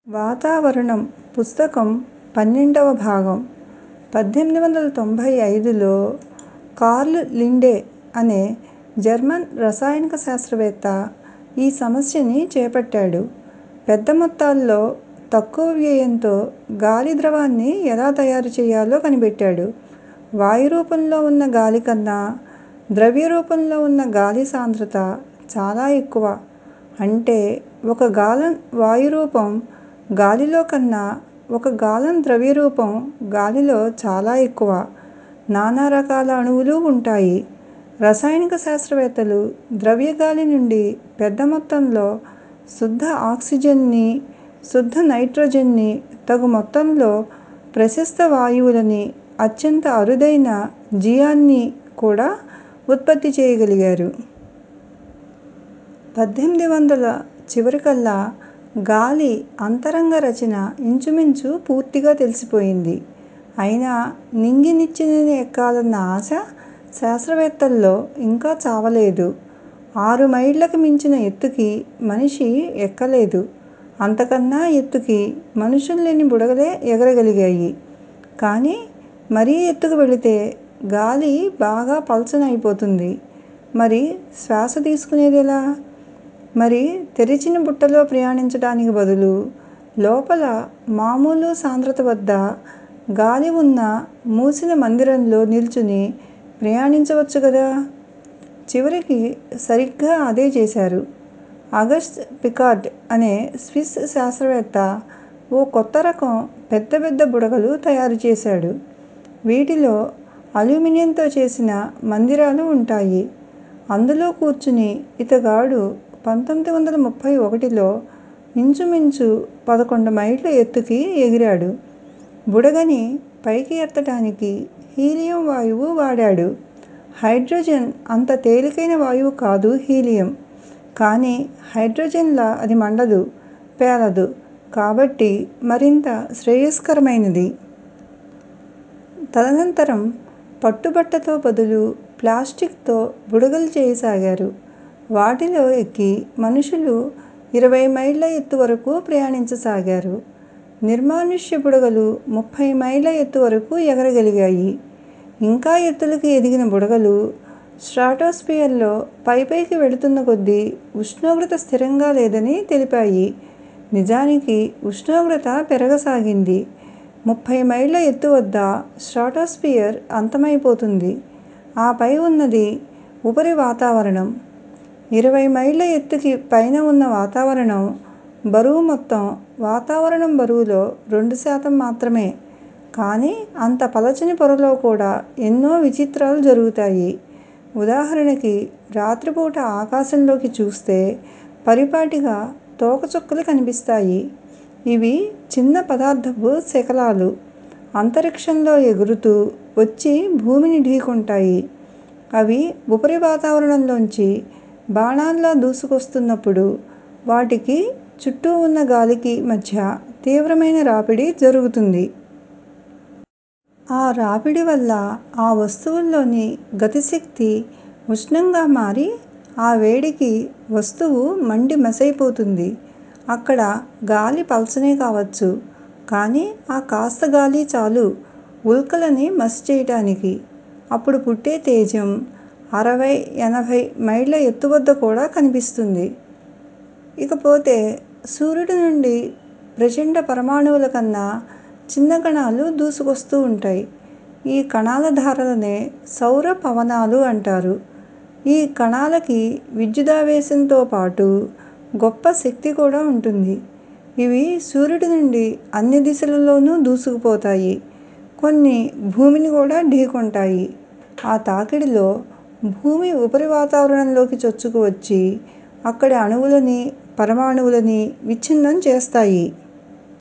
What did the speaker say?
వాతావరణం పుస్తకం పన్నెండవ భాగం పద్దెనిమిది వందల తొంభై ఐదులో కార్ల్ లిండే అనే జర్మన్ రసాయనిక శాస్త్రవేత్త ఈ సమస్యని చేపట్టాడు. పెద్ద మొత్తాల్లో తక్కువ వ్యయంతో గాలి ద్రవాన్ని ఎలా తయారు చేయాలో కనిపెట్టాడు. వాయు రూపంలో ఉన్న గాలి కన్నా ద్రవ్య రూపంలో ఉన్న గాలి సాంద్రత చాలా ఎక్కువ. అంటే ఒక గాలన్ వాయు రూపం గాలిలో కన్నా ఒక గాలన్ ద్రవ్య రూపం గాలిలో చాలా ఎక్కువ. నానా రకాల అణువులు ఉంటాయి. రసాయనిక శాస్త్రవేత్తలు ద్రవ్య గాలి నుండి పెద్ద మొత్తంలో శుద్ధ ఆక్సిజన్ ని, శుద్ధ నైట్రోజన్ ని, తగు మొత్తంలో ప్రశస్త వాయువులని, అత్యంత అరుదైన జియాన్ ని కూడా ఉత్పత్తి చేయగలిగారు. పద్దెనిమిది వందల చివరికల్లా గాలి అంతరంగ రచన ఇంచుమించు పూర్తిగా తెలిసిపోయింది. అయినా నింగి నిచ్చెనని ఎక్కాలన్న ఆశ శాస్త్రవేత్తల్లో ఇంకా చావలేదు. ఆరు మైళ్ళకి మించిన ఎత్తుకి మనిషి ఎక్కలేదు. అంతకన్నా ఎత్తుకి మనుషుల్లేని బుడగలే ఎగరగలిగాయి. కానీ మరీ ఎత్తుకు వెళితే గాలి బాగా పల్చన అయిపోతుంది. మరి శ్వాస తీసుకునేదెలా? మరి తెరిచిన బుట్టలో ప్రయాణించటానికి బదులు లోపల మామూలు సాంద్రత వద్ద గాలి ఉన్న మూసిన మందిరంలో నిల్చుని ప్రయాణించవచ్చు గదా! చివరికి సరిగ్గా అదే చేశారు. అగస్ట్ పికార్డ్ అనే స్విస్ శాస్త్రవేత్త ఓ కొత్త రకం పెద్ద పెద్ద బుడగలు తయారు చేశాడు. వీటిలో అల్యూమినియంతో చేసిన మందిరాలు ఉంటాయి. అందులో కూర్చుని ఇతగాడు పంతొమ్మిది వందల ముప్పై ఒకటిలో ఇంచుమించు పదకొండు మైళ్ళ ఎత్తుకి ఎగిరాడు. బుడగని పైకి ఎత్తటానికి హీలియం వాయువు వాడాడు. హైడ్రోజన్ అంత తేలికైన వాయువు కాదు హీలియం. కానీ హైడ్రోజన్ లా అది మండదు, పేలదు. కాబట్టి మరింత శ్రేయస్కరమైనది. తదనంతరం పట్టుబట్టతో బదులు ప్లాస్టిక్ తో బుడగలు చేయసాగారు. వాటిలో ఎక్కి మనుషులు ఇరవై మైళ్ళ ఎత్తు వరకు ప్రయాణించసాగారు. నిర్మానుష్య బుడగలు ముప్పై మైళ్ళ ఎత్తు వరకు ఎగరగలిగాయి. ఇంకా ఎత్తులకి ఎదిగిన బుడగలు స్ట్రాటోస్పియర్ లో పైపైకి వెళుతున్న కొద్దీ ఉష్ణోగ్రత స్థిరంగా లేదని తెలిపాయి. నిజానికి ఉష్ణోగ్రత పెరగసాగింది. ముప్పై మైళ్ళ ఎత్తు వద్ద స్ట్రాటోస్పియర్ అంతమైపోతుంది. ఆపై ఉన్నది ఉపరి వాతావరణం. ఇరవై మైళ్ళ ఎత్తుకి పైన ఉన్న వాతావరణం బరువు మొత్తం వాతావరణం బరువులో రెండు శాతం మాత్రమే. కానీ అంత పలచని పొరలో కూడా ఎన్నో విచిత్రాలు జరుగుతాయి. ఉదాహరణకి రాత్రిపూట ఆకాశంలోకి చూస్తే పరిపాటిగా తోకచుక్కలు కనిపిస్తాయి. ఇవి చిన్న పదార్థపు శకలాలు. అంతరిక్షంలో ఎగురుతూ వచ్చి భూమిని ఢీకొంటాయి. అవి ఉపరి వాతావరణంలోంచి బాణాల్లా దూసుకొస్తున్నప్పుడు వాటికి చుట్టూ ఉన్న గాలికి మధ్య తీవ్రమైన రాపిడి జరుగుతుంది. ఆ రాపిడి వల్ల ఆ వస్తువుల్లోని గతిశక్తి ఉష్ణంగా మారి ఆ వేడికి వస్తువు మండి మసైపోతుంది. అక్కడ గాలి పల్చనే కావచ్చు. కానీ ఆ కాస్త గాలి చాలు ఉల్కలని మసి చేయటానికి. అప్పుడు పుట్టే తేజం అరవై ఎనభై మైళ్ళ ఎత్తు వద్ద కూడా కనిపిస్తుంది. ఇకపోతే సూర్యుడి నుండి ప్రచండ పరమాణువుల కన్నా చిన్న కణాలు దూసుకొస్తూ ఉంటాయి. ఈ కణాల ధారలనే సౌర పవనాలు అంటారు. ఈ కణాలకి విద్యుదావేశంతో పాటు గొప్ప శక్తి కూడా ఉంటుంది. ఇవి సూర్యుడి నుండి అన్ని దిశలలోనూ దూసుకుపోతాయి. కొన్ని భూమిని కూడా ఢీకొంటాయి. ఆ తాకిడిలో భూమి ఉపరి వాతావరణంలోకి చొచ్చుకు వచ్చి అక్కడి అణువులని, పరమాణువులని విచ్ఛిన్నం చేస్తాయి.